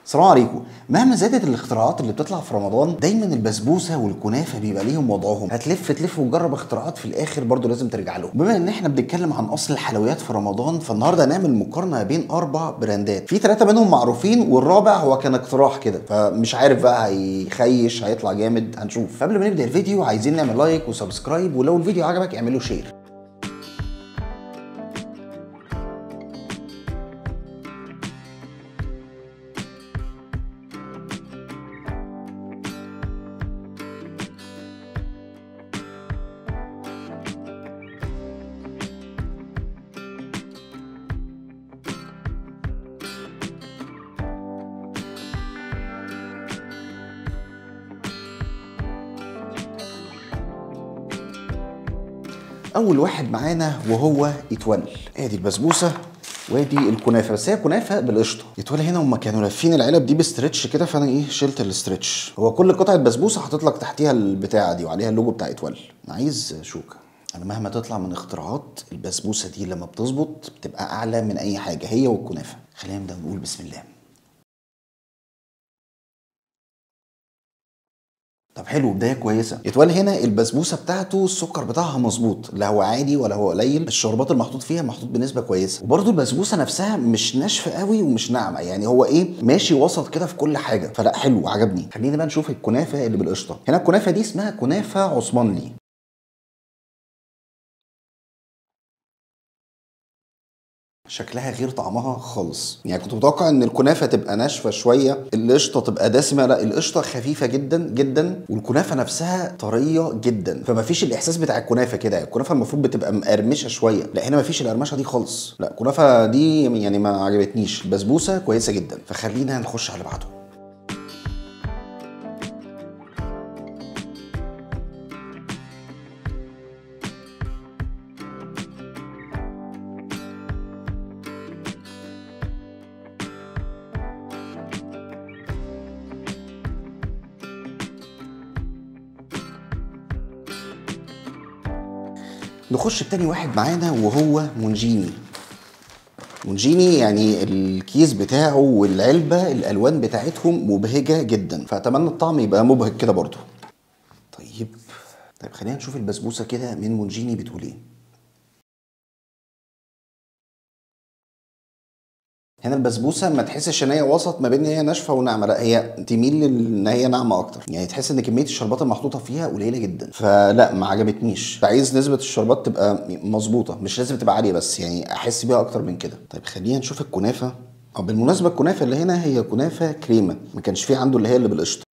السلام عليكم مهما زادت الاختراعات اللي بتطلع في رمضان دايما البسبوسه والكنافه بيبقى ليهم وضعهم هتلف تلف وتجرب اختراعات في الاخر برضو لازم ترجع لهم بما ان احنا بنتكلم عن اصل الحلويات في رمضان فالنهارده هنعمل مقارنه بين اربع براندات في ثلاثه منهم معروفين والرابع هو كان اقتراح كده فمش عارف بقى هيخيش هيطلع جامد هنشوف قبل ما نبدا الفيديو عايزين نعمل لايك وسبسكرايب ولو الفيديو عجبك اعمله شير اول واحد معانا وهو اتول ادي البسبوسه وادي الكنافه بس هي كنافه بالقشطه اتولى هنا هم كانوا لافين العلب دي بستريتش كده فانا ايه شلت الاسترتش هو كل قطعه بسبوسه حاطط لك تحتيها البتاعه دي وعليها اللوجو بتاع اتول انا عايز شوكه انا مهما تطلع من اختراعات البسبوسه دي لما بتظبط بتبقى اعلى من اي حاجه هي والكنافه خلينا نبدا نقول بسم الله طب حلو بدايه كويسه اتوال هنا البسبوسه بتاعته السكر بتاعها مظبوط لا هو عادي ولا هو قليل الشربات المحطوط فيها محطوط بنسبه كويسه وبرده البسبوسه نفسها مش ناشفه قوي ومش ناعمه يعني هو ايه ماشي وسط كده في كل حاجه فلا حلو عجبني خلينا بقى نشوف الكنافه اللي بالقشطه هنا الكنافه دي اسمها كنافه عثمانلي شكلها غير طعمها خالص يعني كنت متوقع ان الكنافه تبقى ناشفه شويه القشطه تبقى دسمه لا القشطه خفيفه جدا جدا والكنافه نفسها طريه جدا فما فيش الاحساس بتاع الكنافه كده الكنافه المفروض بتبقى مقرمشه شويه لا هنا ما فيش القرمشه دي خالص لا الكنافه دي يعني ما عجبتنيش البسبوسه كويسه جدا فخلينا نخش على اللي بعده نخش بتاني واحد معانا وهو مونجيني مونجيني يعني الكيس بتاعه والعلبة الألوان بتاعتهم مبهجة جدا فأتمنى الطعم يبقى مبهج كده برضو طيب طيب خلينا نشوف البسبوسة كده من مونجيني بتقول ايه هنا البسبوسه ما تحسش ان هي وسط ما بين ان هي ناشفه وناعمه لا هي تميل ان هي ناعمه اكتر يعني تحس ان كميه الشربات المحطوطه فيها قليله جدا فلا ما عجبتنيش فعايز نسبه الشربات تبقى مظبوطه مش لازم تبقى عاليه بس يعني احس بيها اكتر من كده طيب خلينا نشوف الكنافه او بالمناسبه الكنافه اللي هنا هي كنافه كريمه ما كانش في عنده اللي هي اللي بالقشطه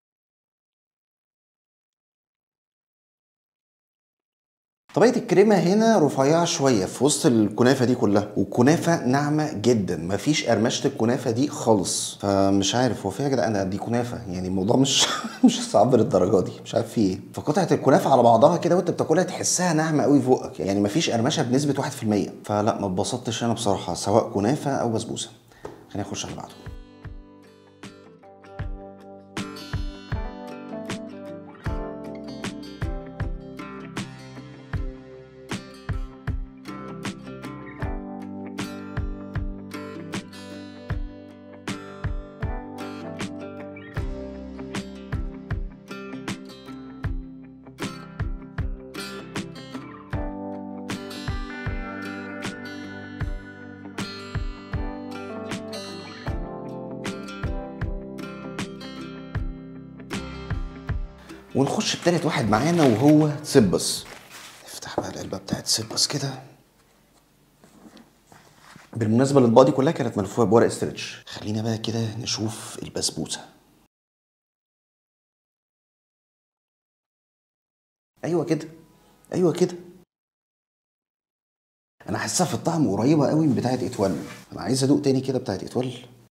طبقه الكريمه هنا رفيعه شويه في وسط الكنافه دي كلها والكنافه ناعمه جدا مفيش قرمشه الكنافه دي خالص فمش عارف هو فيها يا جدعان دي كنافه يعني الموضوع مش مش صعب للدرجه دي مش عارف في ايه فقطعه الكنافه على بعضها كده وانت بتاكلها تحسها ناعمه قوي فوقك يعني مفيش قرمشه بنسبه 1% فلا ما اتبسطتش انا بصراحه سواء كنافه او بسبوسه خلينا نخش على بعده ونخش بتالت واحد معانا وهو سبس نفتح بقى العلبه بتاعت سبس كده بالمناسبه الاطباق دي كلها كانت ملفوفه بورق استرتش خلينا بقى كده نشوف البسبوسه ايوه كده ايوه كده انا حاسسها في الطعم قريبه قوي من بتاعه اتول انا عايز ادوق تاني كده بتاعه اتول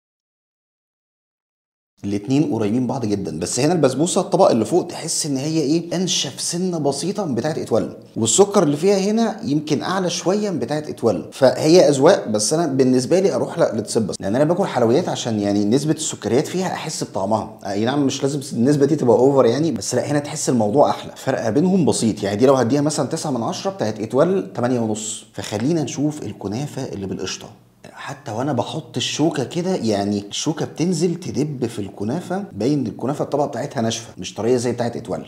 الاتنين قريبين بعض جدا بس هنا البسبوسه الطبق اللي فوق تحس ان هي ايه انشف سنه بسيطه من بتاعه اتول والسكر اللي فيها هنا يمكن اعلى شويه من بتاعه اتول فهي اذواق بس انا بالنسبه لي اروح لا لتسبس لان انا باكل حلويات عشان يعني نسبه السكريات فيها احس بطعمها اي نعم مش لازم النسبه دي تبقى اوفر يعني بس لا هنا تحس الموضوع احلى فرق بينهم بسيط يعني دي لو هديها مثلا 9 من 10 بتاعه اتول 8 ونص فخلينا نشوف الكنافه اللي بالقشطه حتى وانا بحط الشوكه كده يعني الشوكه بتنزل تدب في الكنافه باين الكنافه الطبقه بتاعتها ناشفه مش طريه زي بتاعت اتول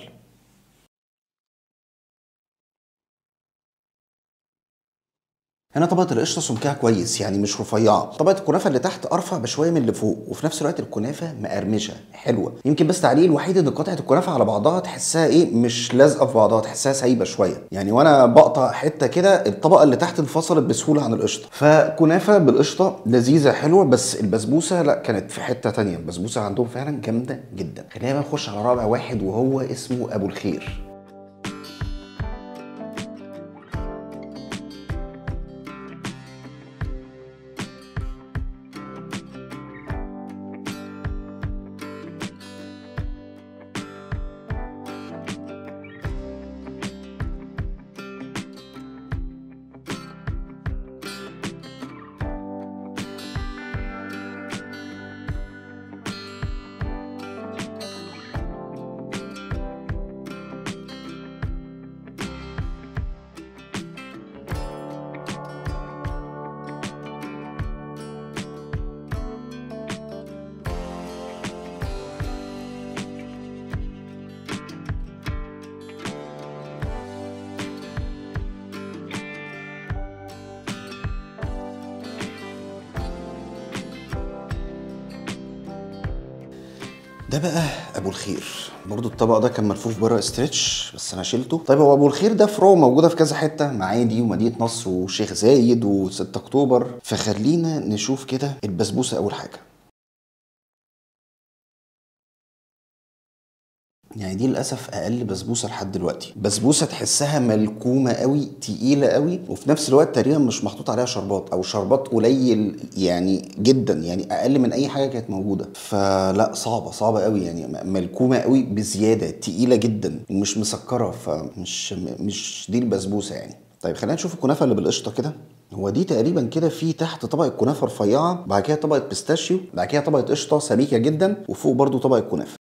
هنا طبقة القشطة سمكها كويس يعني مش رفيعة، طبقة الكنافة اللي تحت أرفع بشوية من اللي فوق، وفي نفس الوقت الكنافة مقرمشة حلوة، يمكن بس تعليق الوحيد إن قطعة الكنافة على بعضها تحسها إيه مش لازقة في بعضها، تحسها سايبة شوية، يعني وأنا بقطع حتة كده الطبقة اللي تحت انفصلت بسهولة عن القشطة، فكنافة بالقشطة لذيذة حلوة بس البسبوسة لا كانت في حتة تانية، البسبوسة عندهم فعلا جامدة جدا. خلينا بقى نخش على رابع واحد وهو اسمه أبو الخير. ده بقى ابو الخير برضو الطبق ده كان ملفوف بره استرتش بس انا شلته طيب هو ابو الخير ده فروع موجوده في كذا حته معادي ومدينه نصر وشيخ زايد و6 اكتوبر فخلينا نشوف كده البسبوسه اول حاجه يعني دي للاسف اقل بسبوسه لحد دلوقتي بسبوسه تحسها ملكومه قوي تقيله قوي وفي نفس الوقت تقريبا مش محطوط عليها شربات او شربات قليل يعني جدا يعني اقل من اي حاجه كانت موجوده فلا صعبه صعبه قوي يعني ملكومه قوي بزياده تقيله جدا ومش مسكره فمش مش دي البسبوسه يعني طيب خلينا نشوف الكنافه اللي بالقشطه كده هو دي تقريبا كده في تحت طبقه كنافه رفيعه بعد كده طبقه بيستاشيو بعد كده طبقه قشطه سميكه جدا وفوق برضو طبقه كنافه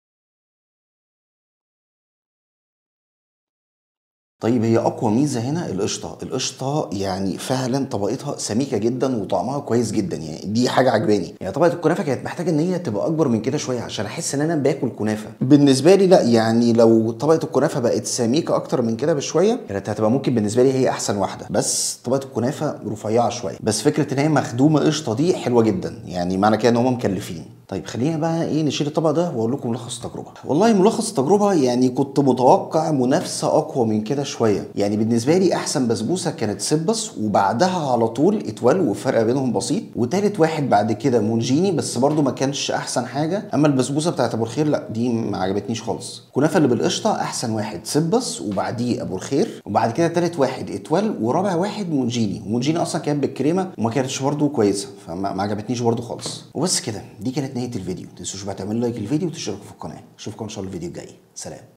طيب هي اقوى ميزه هنا القشطه القشطه يعني فعلا طبقتها سميكه جدا وطعمها كويس جدا يعني دي حاجه عجباني يعني طبقه الكنافه كانت محتاجه ان هي تبقى اكبر من كده شويه عشان احس ان انا باكل كنافه بالنسبه لي لا يعني لو طبقه الكنافه بقت سميكه اكتر من كده بشويه كانت هتبقى ممكن بالنسبه لي هي احسن واحده بس طبقه الكنافه رفيعه شويه بس فكره ان هي مخدومه قشطه دي حلوه جدا يعني معنى كده ان هم مكلفين طيب خلينا بقى ايه نشيل الطبق ده واقول لكم ملخص التجربه والله ملخص التجربه يعني كنت متوقع منافسه اقوى من كده شويه يعني بالنسبه لي احسن بسبوسه كانت سبس وبعدها على طول اتول وفرق بينهم بسيط وتالت واحد بعد كده مونجيني بس برده ما كانش احسن حاجه اما البسبوسه بتاعت ابو الخير لا دي ما عجبتنيش خالص كنافه اللي بالقشطه احسن واحد سبس وبعديه ابو الخير وبعد كده تالت واحد اتول ورابع واحد مونجيني مونجيني اصلا كانت بالكريمه وما كانتش برده كويسه فما ما عجبتنيش برده خالص وبس كده دي كانت نهايه الفيديو ما تنسوش بقى تعملوا لايك للفيديو وتشتركوا في القناه اشوفكم ان شاء الله الفيديو الجاي سلام